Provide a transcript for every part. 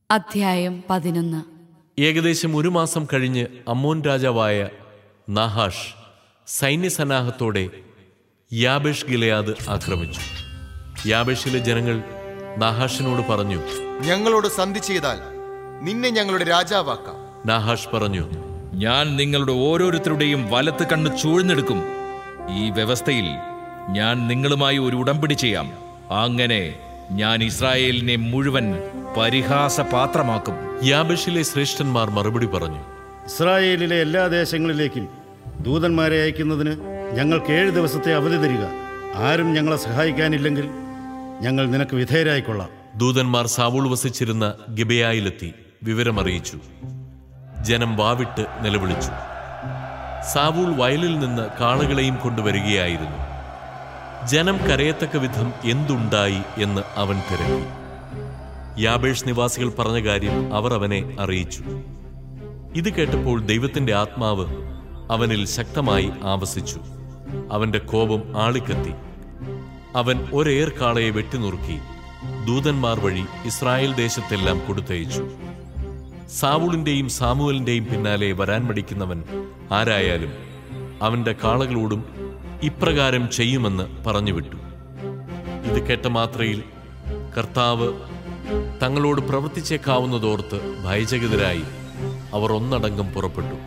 അധ്യായം പതിനൊന്ന് ഏകദേശം ഒരു മാസം കഴിഞ്ഞ് അമ്മോൻ രാജാവായ നാഹാഷ് സൈന്യസന്നാഹത്തോടെ യാബേഷ് ഗിലയാദ് ആക്രമിച്ചു യാബേഷിലെ ജനങ്ങൾ നാഹാഷിനോട് പറഞ്ഞു ഞങ്ങളോട് സന്ധി ചെയ്താൽ നിന്നെ ഞങ്ങളുടെ രാജാവാക്കാം നാഹാഷ് പറഞ്ഞു ഞാൻ നിങ്ങളുടെ ഓരോരുത്തരുടെയും വലത്ത് കണ്ണ് ചൂഴ്ന്നെടുക്കും ഈ വ്യവസ്ഥയിൽ ഞാൻ നിങ്ങളുമായി ഒരു ഉടമ്പടി ചെയ്യാം അങ്ങനെ ഞാൻ ഇസ്രായേലിനെ മുഴുവൻ പരിഹാസപാത്രമാക്കും യാബേഷിലെ ശ്രേഷ്ഠന്മാർ മറുപടി പറഞ്ഞു ഇസ്രായേലിലെ എല്ലാ ദേശങ്ങളിലേക്കും ദൂതന്മാരെ അയക്കുന്നതിന് ഞങ്ങൾക്ക് ഏഴ് ദിവസത്തെ അവധി തരിക ആരും ഞങ്ങളെ സഹായിക്കാനില്ലെങ്കിൽ ഞങ്ങൾ നിനക്ക് വിധേയരായിക്കൊള്ളാം ദൂതന്മാർ സാവൂൾ വസിച്ചിരുന്ന ഗിബയായിലെത്തി വിവരമറിയിച്ചു ജനം വാവിട്ട് നിലവിളിച്ചു സാവൂൾ വയലിൽ നിന്ന് കാളകളെയും കൊണ്ടുവരികയായിരുന്നു ജനം കരയത്തക്ക വിധം എന്തുണ്ടായി എന്ന് അവൻ തിരക്കി യാബേഷ് നിവാസികൾ പറഞ്ഞ കാര്യം അവർ അവനെ അറിയിച്ചു ഇത് കേട്ടപ്പോൾ ദൈവത്തിന്റെ ആത്മാവ് അവനിൽ ശക്തമായി ആവസിച്ചു അവന്റെ കോപം ആളിക്കത്തി അവൻ ഒരേർ കാളയെ വെട്ടിനുറുക്കി ദൂതന്മാർ വഴി ഇസ്രായേൽ ദേശത്തെല്ലാം കൊടുത്തയച്ചു സാവൂളിന്റെയും സാമുവലിന്റെയും പിന്നാലെ വരാൻ മടിക്കുന്നവൻ ആരായാലും അവന്റെ കാളകളോടും ഇപ്രകാരം ചെയ്യുമെന്ന് പറഞ്ഞുവിട്ടു ഇത് കേട്ട മാത്രയിൽ കർത്താവ് തങ്ങളോട് പ്രവർത്തിച്ചേക്കാവുന്നതോർത്ത് ഭയചകിതരായി അവർ ഒന്നടങ്കം പുറപ്പെട്ടു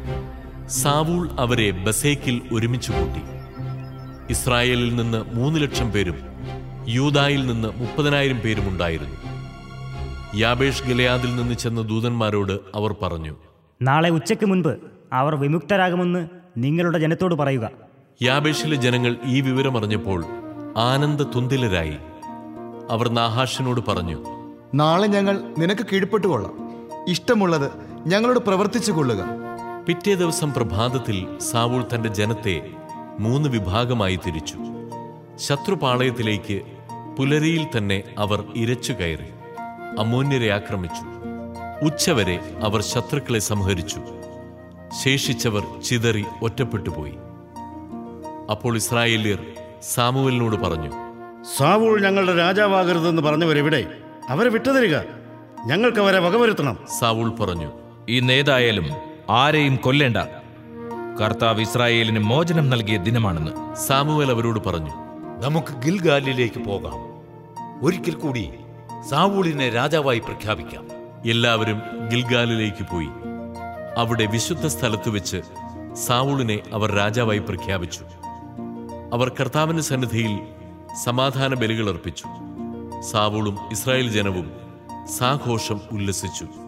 സാവൂൾ അവരെ ബസേക്കിൽ ഒരുമിച്ച് കൂട്ടി ഇസ്രായേലിൽ നിന്ന് മൂന്ന് ലക്ഷം പേരും യൂതായിൽ നിന്ന് മുപ്പതിനായിരം പേരും ഉണ്ടായിരുന്നു യാബേഷ് ഗിലയാദിൽ നിന്ന് ചെന്ന ദൂതന്മാരോട് അവർ പറഞ്ഞു നാളെ ഉച്ചയ്ക്ക് മുൻപ് അവർ വിമുക്തരാകുമെന്ന് നിങ്ങളുടെ ജനത്തോട് പറയുക യാബേഷിലെ ജനങ്ങൾ ഈ വിവരമറിഞ്ഞപ്പോൾ ആനന്ദ തുന്തിലരായി അവർ നാഹാഷിനോട് പറഞ്ഞു നാളെ ഞങ്ങൾ നിനക്ക് കീഴ്പ്പെട്ടുകൊള്ളാം ഇഷ്ടമുള്ളത് ഞങ്ങളോട് പ്രവർത്തിച്ചു കൊള്ളുക പിറ്റേ ദിവസം പ്രഭാതത്തിൽ സാവൂൾ തന്റെ ജനത്തെ മൂന്ന് വിഭാഗമായി തിരിച്ചു ശത്രുപാളയത്തിലേക്ക് പുലരിയിൽ തന്നെ അവർ ഇരച്ചു കയറി അമോന്യരെ ആക്രമിച്ചു ഉച്ചവരെ അവർ ശത്രുക്കളെ സംഹരിച്ചു ശേഷിച്ചവർ ചിതറി ഒറ്റപ്പെട്ടുപോയി അപ്പോൾ ഇസ്രായേല്യർ സാമുവലിനോട് പറഞ്ഞു സാവൂൾ ഞങ്ങളുടെ രാജാവാകരുതെന്ന് പറഞ്ഞവരെവിടെ അവരെ വിട്ടുതരിക ഞങ്ങൾക്ക് അവരെ വകവരുത്തണം സാവൂൾ പറഞ്ഞു ഇന്നേതായാലും ആരെയും കൊല്ലേണ്ട കർത്താവ് ഇസ്രായേലിന് മോചനം നൽകിയ ദിനമാണെന്ന് സാമുവൽ അവരോട് പറഞ്ഞു നമുക്ക് ഗിൽഗാലിലേക്ക് പോകാം ഒരിക്കൽ കൂടി സാവൂളിനെ രാജാവായി പ്രഖ്യാപിക്കാം എല്ലാവരും ഗിൽഗാലിലേക്ക് പോയി അവിടെ വിശുദ്ധ സ്ഥലത്ത് വെച്ച് സാവൂളിനെ അവർ രാജാവായി പ്രഖ്യാപിച്ചു അവർ കർത്താവിന്റെ സന്നിധിയിൽ സമാധാന ബലികൾ അർപ്പിച്ചു സാവൂളും ഇസ്രായേൽ ജനവും സാഘോഷം ഉല്ലസിച്ചു